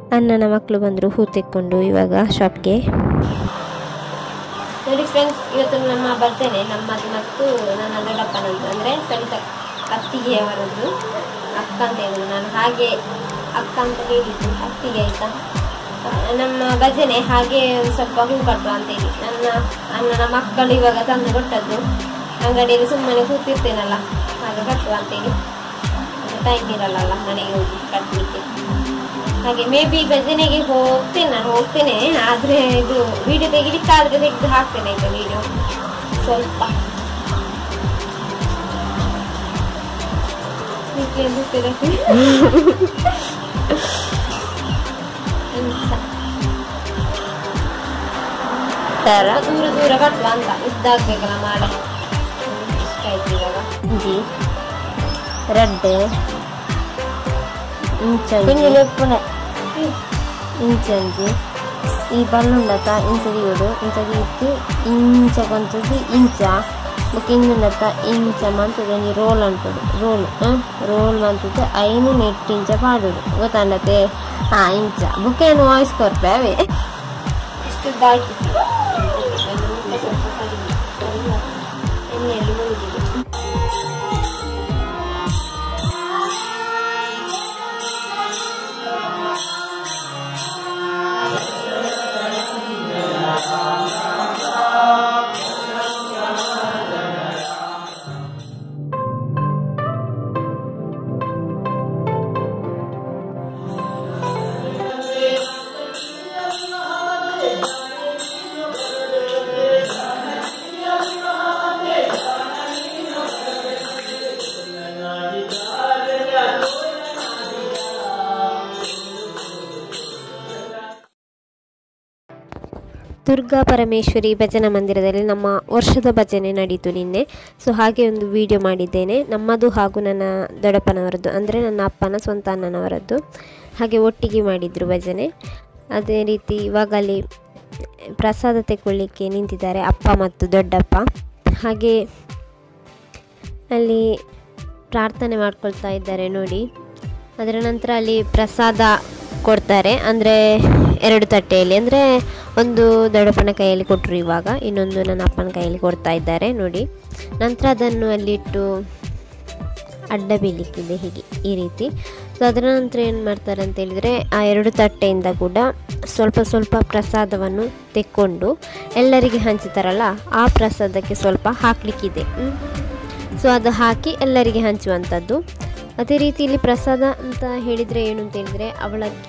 ಅಣ್ಣನ ಮಕ್ಕಳು ಬಂದರು ಹೂ ತೆಕ್ಕೊಂಡು ಇವಾಗ ಶಾಪ್ಗೆ ನೋಡಿ ಫ್ರೆಂಡ್ಸ್ ಇವತ್ತು ನಮ್ಮ ಬರ್ತೇನೆ ನಮ್ಮದು ಮತ್ತು ನನ್ನ ದೊಡ್ಡಪ್ಪನದ್ದು ಅಂದರೆ ಸರಿತ ಅತ್ತಿಗೆಯವರದ್ದು ಅಕ್ಕ ಅಂತ ಹೇಳಿದ್ರು ನಾನು ಹಾಗೆ ಅಕ್ಕ ಅಂತ ಹೇಳಿದ್ದು ಅತ್ತಿಗೆ ಆಯಿತಾ ನಮ್ಮ ಭಜನೆ ಹಾಗೆ ಒಂದು ಸ್ವಲ್ಪ ಹೂ ಕಟ್ಟುವ ಅಂತೇಳಿ ನನ್ನ ಅಣ್ಣನ ಮಕ್ಕಳು ಇವಾಗ ತಂದು ಕೊಟ್ಟದ್ದು ಅಂಗಡಿಯಲ್ಲಿ ಸುಮ್ಮನೆ ಕೂತಿರ್ತೇನಲ್ಲ ಹಾಗೆ ಕಟ್ಟುವ ಅಂತೇಳಿ ಟೈಮ್ ಇರಲ್ಲ ಮನೆಗೆ ಹೋಗಿ ಕಟ್ಟಲಿಕ್ಕೆ ಹಾಗೆ ಮೇ ಬಿ ಭಜನೆಗೆ ಹೋಗ್ತೇನೆ ನಾನು ಹೋಗ್ತೇನೆ ಆದ್ರೆ ಇದು ವಿಡಿಯೋ ತೆಗಿಲಿಕ್ಕಾದ್ರೆ ತೆಗೆದು ಹಾಕ್ತೇನೆ ಆಯ್ತಾ ವಿಡಿಯೋ ಸ್ವಲ್ಪ ಹೀಗೆ ಬಿಟ್ಟಿದ್ದಕ್ಕೆ. ಸ್ವಲ್ಪ ದೂರ ದೂರ ಕಟ್ಟುವ ಅಂತ ಇದ್ದಾಗ್ಬೇಕಲ್ಲ ಮಾಡ ಇಷ್ಟ ಆಯ್ತು ಇವಾಗ ಇಂಚಿ ರೆಡ್ ಇಂಚಂಜಿ കുഞ്ഞിലെ ಇಂಚಂಜಿ ಈ ಬಲ್ಲುಂಡತ ಇಂಚ తీయుడు ఇంచ తీసి ఇంచ కొంచెది ఇంచ ఒక ఇంచుండత ఇంచ మంతుడు నీ రోల్ అంటాడు రోల్ రోల్ మంతుతే ఐను నెట్టించ పాడుడు ಗೊತ್ತಂಡತೆ ಹಾ ಇಂಚ ಬುಕ್ಕೇನು ವಾಯ್ಸ್ ಕೊರ್ಪೆ ಅವೇ ಇಷ್ಟು ಬಾಕಿ ಸ್ವಲ್ಪ ಕಡಿಮೆ ಎಣ್ಣೆಯಲ್ಲಿ ಮುಳುಗಿದೆ ದುರ್ಗಾ ಪರಮೇಶ್ವರಿ ಭಜನಾ ಮಂದಿರದಲ್ಲಿ ನಮ್ಮ ವರ್ಷದ ಭಜನೆ ನಡೀತು ನಿನ್ನೆ ಸೊ ಹಾಗೆ ಒಂದು ವಿಡಿಯೋ ಮಾಡಿದ್ದೇನೆ ನಮ್ಮದು ಹಾಗೂ ನನ್ನ ದೊಡ್ಡಪ್ಪನವರದ್ದು ಅಂದರೆ ನನ್ನ ಅಪ್ಪನ ಸ್ವಂತ ಅಣ್ಣನವರದ್ದು ಹಾಗೆ ಒಟ್ಟಿಗೆ ಮಾಡಿದರು ಭಜನೆ ಅದೇ ರೀತಿ ಇವಾಗ ಅಲ್ಲಿ ಪ್ರಸಾದ ತೆಗೊಳ್ಳಿಕ್ಕೆ ನಿಂತಿದ್ದಾರೆ ಅಪ್ಪ ಮತ್ತು ದೊಡ್ಡಪ್ಪ ಹಾಗೆ ಅಲ್ಲಿ ಪ್ರಾರ್ಥನೆ ಮಾಡ್ಕೊಳ್ತಾ ಇದ್ದಾರೆ ನೋಡಿ ಅದರ ನಂತರ ಅಲ್ಲಿ ಪ್ರಸಾದ ಕೊಡ್ತಾರೆ ಅಂದರೆ ಎರಡು ತಟ್ಟೆಯಲ್ಲಿ ಅಂದರೆ ಒಂದು ದೊಡ್ಡಪ್ಪನ ಕೈಯಲ್ಲಿ ಕೊಟ್ಟರು ಇವಾಗ ಇನ್ನೊಂದು ನನ್ನ ಅಪ್ಪನ ಕೈಯಲ್ಲಿ ಕೊಡ್ತಾ ಇದ್ದಾರೆ ನೋಡಿ ನಂತರ ಅದನ್ನು ಅಲ್ಲಿಟ್ಟು ಅಡ್ಡ ಬೀಲಿಕ್ಕಿದೆ ಹೀಗೆ ಈ ರೀತಿ ಸೊ ಅದರ ನಂತರ ಏನು ಮಾಡ್ತಾರೆ ಅಂತ ಹೇಳಿದರೆ ಆ ಎರಡು ತಟ್ಟೆಯಿಂದ ಕೂಡ ಸ್ವಲ್ಪ ಸ್ವಲ್ಪ ಪ್ರಸಾದವನ್ನು ತೆಕ್ಕೊಂಡು ಎಲ್ಲರಿಗೆ ಹಂಚುತ್ತಾರಲ್ಲ ಆ ಪ್ರಸಾದಕ್ಕೆ ಸ್ವಲ್ಪ ಹಾಕಲಿಕ್ಕಿದೆ ಸೊ ಅದು ಹಾಕಿ ಎಲ್ಲರಿಗೆ ಹಂಚುವಂಥದ್ದು ಅದೇ ರೀತಿ ಇಲ್ಲಿ ಪ್ರಸಾದ ಅಂತ ಹೇಳಿದರೆ ಏನು ಅಂತ ಹೇಳಿದರೆ ಅವಲಕ್ಕಿ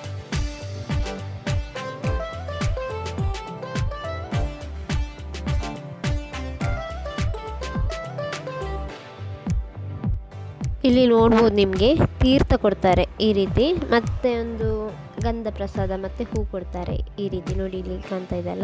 ಇಲ್ಲಿ ನೋಡ್ಬೋದು ನಿಮಗೆ ತೀರ್ಥ ಕೊಡ್ತಾರೆ ಈ ರೀತಿ ಮತ್ತೆ ಒಂದು ಗಂಧ ಪ್ರಸಾದ ಮತ್ತು ಹೂ ಕೊಡ್ತಾರೆ ಈ ರೀತಿ ನೋಡಿ ಇಲ್ಲಿ ಕಾಣ್ತಾ ಇದೆಲ್ಲ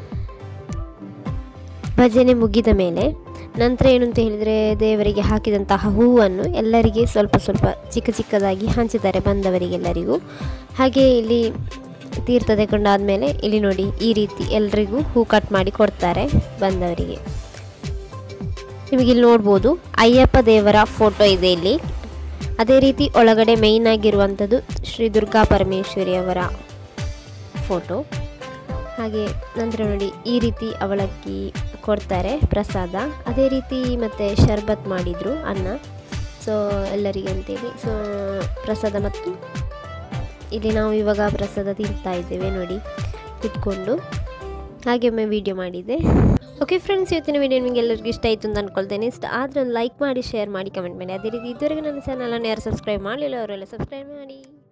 ಭಜನೆ ಮುಗಿದ ಮೇಲೆ ನಂತರ ಏನು ಅಂತ ಹೇಳಿದರೆ ದೇವರಿಗೆ ಹಾಕಿದಂತಹ ಹೂವನ್ನು ಎಲ್ಲರಿಗೆ ಸ್ವಲ್ಪ ಸ್ವಲ್ಪ ಚಿಕ್ಕ ಚಿಕ್ಕದಾಗಿ ಹಂಚುತ್ತಾರೆ ಬಂದವರಿಗೆಲ್ಲರಿಗೂ ಹಾಗೆ ಇಲ್ಲಿ ತೀರ್ಥ ತಗೊಂಡಾದ್ಮೇಲೆ ಇಲ್ಲಿ ನೋಡಿ ಈ ರೀತಿ ಎಲ್ರಿಗೂ ಹೂ ಕಟ್ ಮಾಡಿ ಕೊಡ್ತಾರೆ ಬಂದವರಿಗೆ ನಿಮಗೆ ಇಲ್ಲಿ ನೋಡ್ಬೋದು ಅಯ್ಯಪ್ಪ ದೇವರ ಫೋಟೋ ಇದೆ ಇಲ್ಲಿ ಅದೇ ರೀತಿ ಒಳಗಡೆ ಮೇಯ್ನ್ ಆಗಿರುವಂಥದ್ದು ಶ್ರೀ ದುರ್ಗಾ ಪರಮೇಶ್ವರಿ ಅವರ ಫೋಟೋ ಹಾಗೆ ನಂತರ ನೋಡಿ ಈ ರೀತಿ ಅವಲಕ್ಕಿ ಕೊಡ್ತಾರೆ ಪ್ರಸಾದ ಅದೇ ರೀತಿ ಮತ್ತು ಶರ್ಬತ್ ಮಾಡಿದರು ಅನ್ನ ಸೊ ಎಲ್ಲರಿಗೆ ಅಂತೇಳಿ ಸೊ ಪ್ರಸಾದ ಮತ್ತು ಇಲ್ಲಿ ನಾವು ಇವಾಗ ಪ್ರಸಾದ ತಿಂತಾ ಇದ್ದೇವೆ ನೋಡಿ ಕುತ್ಕೊಂಡು ಹಾಗೆ ಒಮ್ಮೆ ವಿಡಿಯೋ ಮಾಡಿದ್ದೆ ಓಕೆ ಫ್ರೆಂಡ್ಸ್ ಇವತ್ತಿನ ವಿಡಿಯೋ ನಿಮಗೆ ಎಲ್ಲರಿಗೂ ಇಷ್ಟ ಆಯಿತು ಅಂತ ಅಂದ್ಕೊಳ್ತೇನೆ ಇಷ್ಟ ಆದರೆ ಒಂದು ಲೈಕ್ ಮಾಡಿ ಶೇರ್ ಮಾಡಿ ಕಮೆಂಟ್ ಮಾಡಿ ಅದೇ ರೀತಿ ಇದುವರೆಗೆ ನನ್ನ ಚಾನಲನ್ನು ಯಾರು ಸಬ್ಸ್ಕ್ರೈಬ್ ಮಾಡಲಿಲ್ಲ ಅವರೆಲ್ಲ ಸಬ್ಸ್ಕ್ರೈಬ್ ಮಾಡಿ